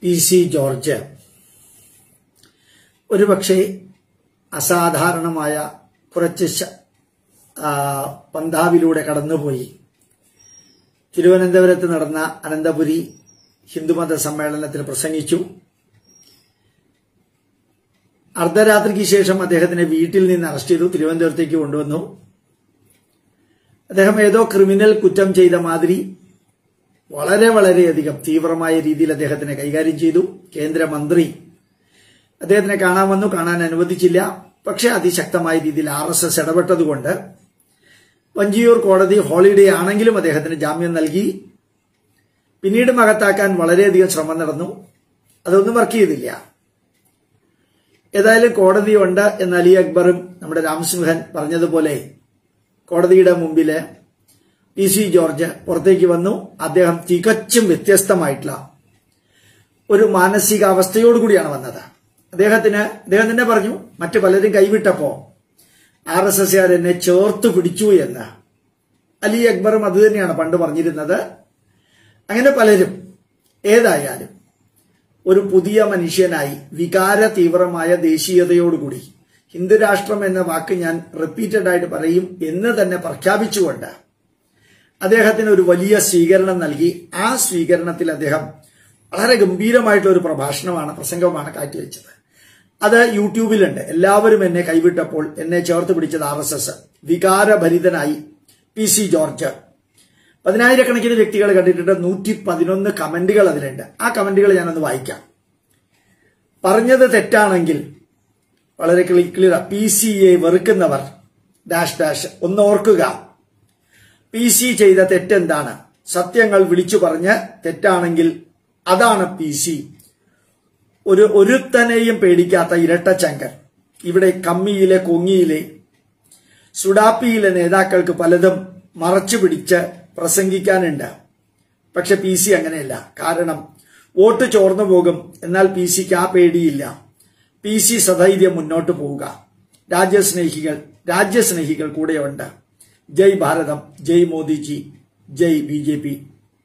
P C George ഒരുപക്ഷെ അസാധാരണമായ കുറച്ച് ശ- ആ, പന്താവിലൂടെ കടന്നുപോയി തിരുവനന്തപുരത്ത് നടന്ന അനന്തപുരി ഹിന്ദുമത സമ്മേളനത്തിൽ പ്രസംഗിച്ചു അർദ്ധരാത്രിക്ക് ശേഷം അദ്ദേഹത്തിനെ വീട്ടിൽ നിന്ന് അറസ്റ്റ് ചെയ്തു തിരുവനന്തപുരത്തേക്ക് കൊണ്ടുവന്നു അദ്ദേഹം ഏതോ ക്രിമിനൽ കുറ്റം ചെയ്ത മാതിരി വളരെ വളരെയധികം തീവ്രമായ രീതിയിൽ അദ്ദേഹത്തിനെ കൈകാര്യം ചെയ്തു കേന്ദ്രമന്ത്രി അദ്ദേഹത്തിനെ കാണാൻ വന്നു കാണാൻ അനുവദിച്ചില്ല പക്ഷെ അതിശക്തമായ രീതിയിൽ ആർ എസ് എസ് ഇടപെട്ടതുകൊണ്ട് വഞ്ചിയൂർ കോടതി ഹോളിഡേ ആണെങ്കിലും അദ്ദേഹത്തിന് ജാമ്യം നൽകി പിന്നീട് മകത്താക്കാൻ വളരെയധികം ശ്രമം നടന്നു അതൊന്നും വർക്ക് ചെയ്തില്ല ഏതായാലും കോടതിയുണ്ട് എന്ന് അലി അക്ബറും നമ്മുടെ രാംസിംഹൻ പറഞ്ഞതുപോലെ കോടതിയുടെ മുമ്പില് പി സി ജോർജ് പുറത്തേക്ക് വന്നു അദ്ദേഹം തികച്ചും വ്യത്യസ്തമായിട്ടുള്ള ഒരു മാനസികാവസ്ഥയോടുകൂടിയാണ് വന്നത് അദ്ദേഹത്തിന് അദ്ദേഹം തന്നെ പറഞ്ഞു മറ്റു പലരും കൈവിട്ടപ്പോ ആർ എസ് എസ് എന്നെ ചേർത്ത് പിടിച്ചു എന്ന് അലി അക്ബറും അത് തന്നെയാണ് പണ്ട് പറഞ്ഞിരുന്നത് അങ്ങനെ പലരും ഏതായാലും ഒരു പുതിയ മനുഷ്യനായി വികാര തീവ്രമായ ദേശീയതയോടുകൂടി ഹിന്ദുരാഷ്ട്രം എന്ന വാക്ക് ഞാൻ റിപ്പീറ്റഡ് ആയിട്ട് പറയും എന്ന് തന്നെ പ്രഖ്യാപിച്ചുകൊണ്ട് അദ്ദേഹത്തിന് ഒരു വലിയ സ്വീകരണം നൽകി ആ സ്വീകരണത്തിൽ അദ്ദേഹം വളരെ ഗംഭീരമായിട്ടുള്ള ഒരു പ്രഭാഷണമാണ് പ്രസംഗമാണ് കാഴ്ചവെച്ചത് അത് യൂട്യൂബിലുണ്ട് എല്ലാവരും എന്നെ കൈവിട്ടപ്പോൾ എന്നെ ചേർത്ത് പിടിച്ചത് ആർ എസ് എസ് വികാരഭരിതനായി പി സി ജോർജ് പതിനായിരക്കണക്കിന് വ്യക്തികൾ കണ്ടിട്ടുണ്ട് നൂറ്റി പതിനൊന്ന് കമന്റുകൾ അതിലുണ്ട് ആ കമന്റുകൾ ഞാനൊന്ന് വായിക്കാം പറഞ്ഞത് തെറ്റാണെങ്കിൽ വളരെ ക്ലിയർ പി സി എ വെറുക്കുന്നവർ ഡാഷ് ഡാഷ് ഒന്ന് ഓർക്കുക പി സി ചെയ്ത തെറ്റെന്താണ് സത്യങ്ങൾ വിളിച്ചു പറഞ്ഞ് തെറ്റാണെങ്കിൽ അതാണ് പി സി ഒരു ഒരുത്തനെയും പേടിക്കാത്ത ഇരട്ടച്ചങ്കൻ ഇവിടെ കമ്മിയിലെ കൊങ്ങിയിലെ സുഡാപ്പിയിലെ നേതാക്കൾക്ക് പലതും മറച്ചു പിടിച്ച് പ്രസംഗിക്കാനുണ്ട് പക്ഷെ പി സി അങ്ങനെയല്ല കാരണം വോട്ട് ചോർന്നു പോകും എന്നാൽ പി സിക്ക് ആ പേടിയില്ല പി സി സധൈര്യം മുന്നോട്ട് പോവുക രാജ്യസ്നേഹികൾ രാജ്യസ്നേഹികൾ കൂടെയുണ്ട് Jai Bharatam Jai Modiji Jai B J P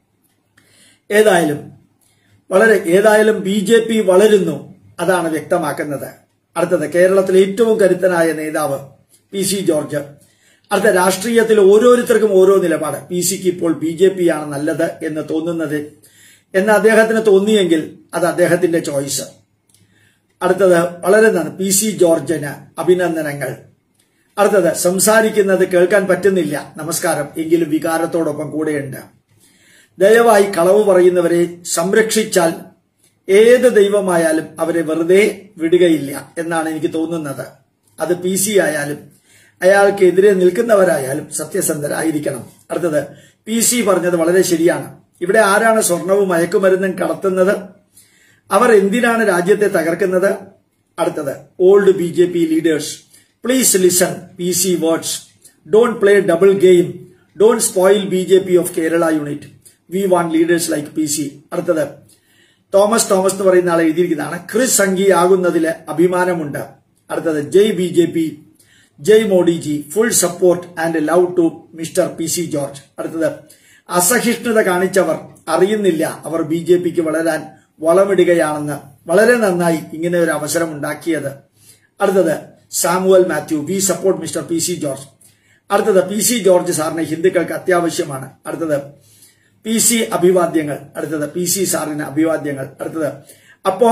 ഏതായാലും വളരെ ഏതായാലും ബി ജെ പി വളരുന്നു അതാണ് വ്യക്തമാക്കുന്നത് അടുത്തത് കേരളത്തിലെ ഏറ്റവും കരുത്തനായ നേതാവ് പി സി ജോർജ് അടുത്ത രാഷ്ട്രീയത്തിൽ ഓരോരുത്തർക്കും ഓരോ നിലപാട് പി സിക്ക് ഇപ്പോൾ ബി ജെ പി ആണ് നല്ലത് എന്ന് തോന്നുന്നത് എന്ന് അദ്ദേഹത്തിന് തോന്നിയെങ്കിൽ അത് അദ്ദേഹത്തിന്റെ ചോയ്സ് അടുത്തത് വളരെ നന്ദി പി സി ജോർജിന് അഭിനന്ദനങ്ങൾ അടുത്തത് സംസാരിക്കുന്നത് കേൾക്കാൻ പറ്റുന്നില്ല നമസ്കാരം എങ്കിലും വികാരത്തോടൊപ്പം കൂടെയുണ്ട് ദയവായി കളവ് പറയുന്നവരെ സംരക്ഷിച്ചാൽ ഏത് ദൈവമായാലും അവരെ വെറുതെ വിടുകയില്ല എന്നാണ് എനിക്ക് തോന്നുന്നത് അത് പി സി ആയാലും അയാൾക്കെതിരെ നിൽക്കുന്നവരായാലും സത്യസന്ധരായിരിക്കണം അടുത്തത് പി സി പറഞ്ഞത് വളരെ ശരിയാണ് ഇവിടെ ആരാണ് സ്വർണവും മയക്കുമരുന്നും കടത്തുന്നത് അവർ എന്തിനാണ് രാജ്യത്തെ തകർക്കുന്നത് അടുത്തത് old B J P leaders please listen P C words don't play double game don't spoil B J P of Kerala unit we want leaders like P C അടുത്തത് തോമസ് തോമസ് എന്ന് പറയുന്ന ആൾ എഴുതിയിരിക്കുന്നതാണ് ക്രിസ് സംഘി ആകുന്നതിൽ അഭിമാനമുണ്ട് അടുത്തത് Jai B J P Jai Modiji full support and love to mister P C George അടുത്തത് അസഹിഷ്ണുത കാണിച്ചവർ അറിയുന്നില്ല അവർ ബി ജെ പിക്ക് വളരാൻ വളമിടുകയാണെന്ന് വളരെ നന്നായി ഇങ്ങനെ ഒരു അവസരം ഉണ്ടാക്കിയത് അടുത്തത് Samuel Mathew we support mister P C George അടുത്തത് പി സി ജോർജ് സാറിന് ഹിന്ദുക്കൾക്ക് അത്യാവശ്യമാണ് അടുത്തത് പി സി അഭിവാദ്യങ്ങൾ അടുത്തത് പി സി സാറിന് അഭിവാദ്യങ്ങൾ അടുത്തത് അപ്പോ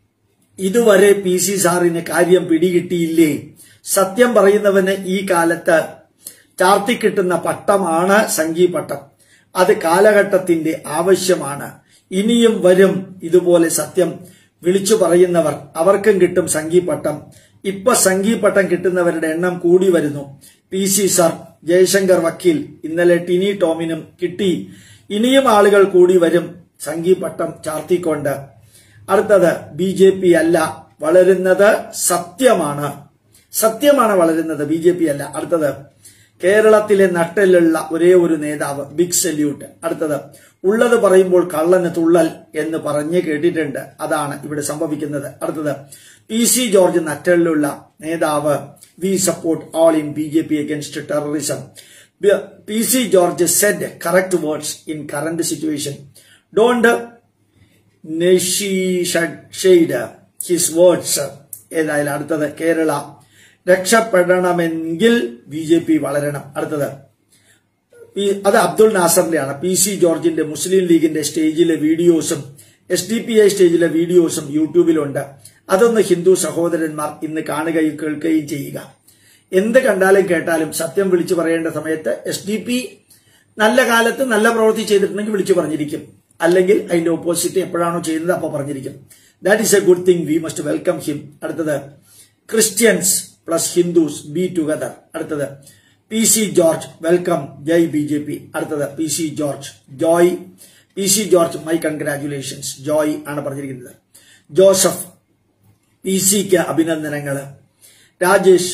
ഇതുവരെ പി സി സാറിന് കാര്യം പിടികിട്ടിയില്ലേ സത്യം പറയുന്നവന് ഈ കാലത്ത് ചാർത്തിക്കിട്ടുന്ന പട്ടമാണ് സംഗീ പട്ടം അത് കാലഘട്ടത്തിന്റെ ആവശ്യമാണ് ഇനിയും വരും ഇതുപോലെ സത്യം വിളിച്ചു പറയുന്നവർ അവർക്കും കിട്ടും സംഗീ പട്ടം ഇപ്പൊ സംഗീ പട്ടം കിട്ടുന്നവരുടെ എണ്ണം കൂടി വരുന്നു പി സി സർ ജയശങ്കർ വക്കീൽ ഇന്നലെ ടിനി ടോമിനും കിട്ടി ഇനിയും ആളുകൾ കൂടി വരും സംഗീ പട്ടം ചാർത്തിക്കൊണ്ട് അടുത്തത് ബി ജെ പി അല്ല വളരുന്നത് സത്യമാണ് സത്യമാണ് വളരുന്നത് ബി ജെ പി അല്ല അടുത്തത് കേരളത്തിലെ നട്ടലുള്ള ഒരേ ഒരു നേതാവ് ബിഗ് സല്യൂട്ട് അടുത്തത് ഉള്ളത് പറയുമ്പോൾ കള്ളന് തുള്ളൽ എന്ന് പറഞ്ഞ് കേട്ടിട്ടുണ്ട് അതാണ് ഇവിടെ സംഭവിക്കുന്നത് അടുത്തത് പി സി ജോർജ് നട്ടലിലുള്ള നേതാവ് we support all in B J P against terrorism P C George said correct words in current situation don't shade his words ഏതായാലും അടുത്തത് കേരള രക്ഷപ്പെടണമെങ്കിൽ ബി ജെ പി വളരണം അടുത്തത് ഈ- അത് അബ്ദുൾ നാസറിന്റെയാണ് പി സി ജോർജിന്റെ മുസ്ലിം ലീഗിന്റെ സ്റ്റേജിലെ വീഡിയോസും എസ് ഡി പി ഐ സ്റ്റേജിലെ വീഡിയോസും യൂട്യൂബിലുണ്ട് അതൊന്ന് ഹിന്ദു സഹോദരന്മാർ ഇന്ന് കാണുകയും കേൾക്കുകയും ചെയ്യുക എന്ത് കണ്ടാലും കേട്ടാലും സത്യം വിളിച്ചു പറയേണ്ട സമയത്ത് എസ് ഡി പി നല്ല കാലത്ത് നല്ല പ്രവൃത്തി ചെയ്തിട്ടുണ്ടെങ്കിൽ വിളിച്ചു പറഞ്ഞിരിക്കും അല്ലെങ്കിൽ അതിന്റെ ഓപ്പോസിറ്റ് എപ്പോഴാണോ ചെയ്യുന്നത് അപ്പോൾ പറഞ്ഞിരിക്കും that is a good thing we must welcome him അടുത്തത് Christians plus Hindus be together അടുത്തത് P C George welcome Jai B J P അടുത്തത് P C George Joy P C George my congratulations Joy ആണ് പറഞ്ഞിരിക്കുന്നത് Joseph P സിക്ക് അഭിനന്ദനങ്ങൾ രാജേഷ്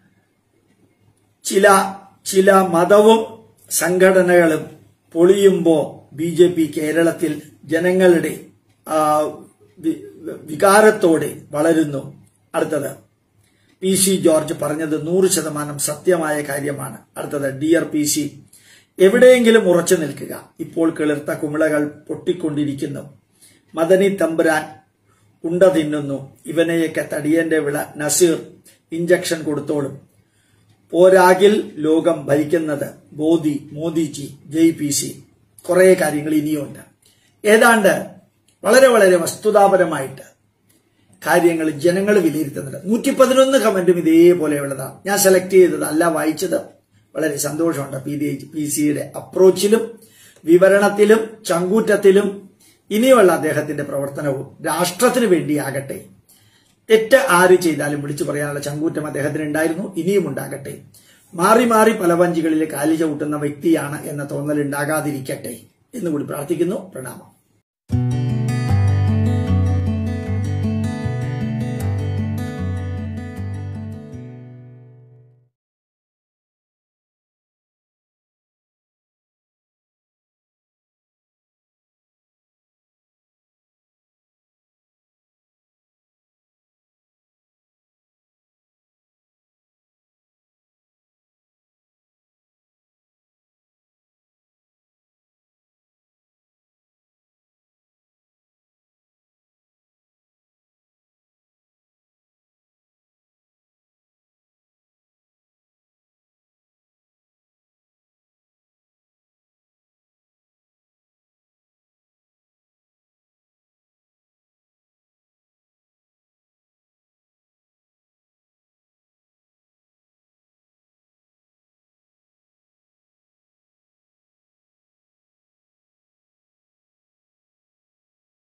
ചില ചില മതവും സംഘടനകളും പൊളിയുമ്പോ ബി ജെ പി കേരളത്തിൽ ജനങ്ങളുടെ ആ, വി- വികാരത്തോടെ വളരുന്നു അടുത്തത് പി സി ജോർജ് പറഞ്ഞത് നൂറ് ശതമാനം സത്യമായ കാര്യമാണ് അടുത്തത് ഡിയർ പി സി എവിടെയെങ്കിലും ഉറച്ചു നിൽക്കുക ഇപ്പോൾ കിളിർത്ത കുമിളകൾ പൊട്ടിക്കൊണ്ടിരിക്കുന്നു മദനി തമ്പുരാൻ ഉണ്ട തിന്നുന്നു ഇവനെയൊക്കെ തടിയന്റെ വിള നസീർ ഇഞ്ചക്ഷൻ കൊടുത്തോളും പോരാകിൽ ലോകം ഭരിക്കുന്നത് മോദി മോദിജി ജയ് പി സി കുറെ കാര്യങ്ങൾ ഇനിയുണ്ട് ഏതാണ്ട് വളരെ വളരെ വസ്തുതാപരമായിട്ട് കാര്യങ്ങൾ ജനങ്ങൾ വിലയിരുത്തുന്നുണ്ട് നൂറ്റി പതിനൊന്ന് കമന്റും ഇതേപോലെയുള്ളതാണ് ഞാൻ സെലക്ട് ചെയ്തത് അല്ല വായിച്ചത് വളരെ സന്തോഷമുണ്ട് പി ഡി പി സിയുടെ അപ്രോച്ചിലും വിവരണത്തിലും ചങ്കൂറ്റത്തിലും ഇനിയുള്ള അദ്ദേഹത്തിന്റെ പ്രവർത്തനവും രാഷ്ട്രത്തിന് വേണ്ടിയാകട്ടെ തെറ്റ് ആര് ചെയ്താലും വിളിച്ചു പറയാനുള്ള ചങ്കൂറ്റം അദ്ദേഹത്തിന് ഉണ്ടായിരുന്നു ഇനിയും ഉണ്ടാകട്ടെ മാറി മാറി പല വഞ്ചികളിൽ കാലി ചവിട്ടുന്ന വ്യക്തിയാണ് എന്ന തോന്നൽ ഉണ്ടാകാതിരിക്കട്ടെ എന്നുകൂടി പ്രാർത്ഥിക്കുന്നു പ്രണാമം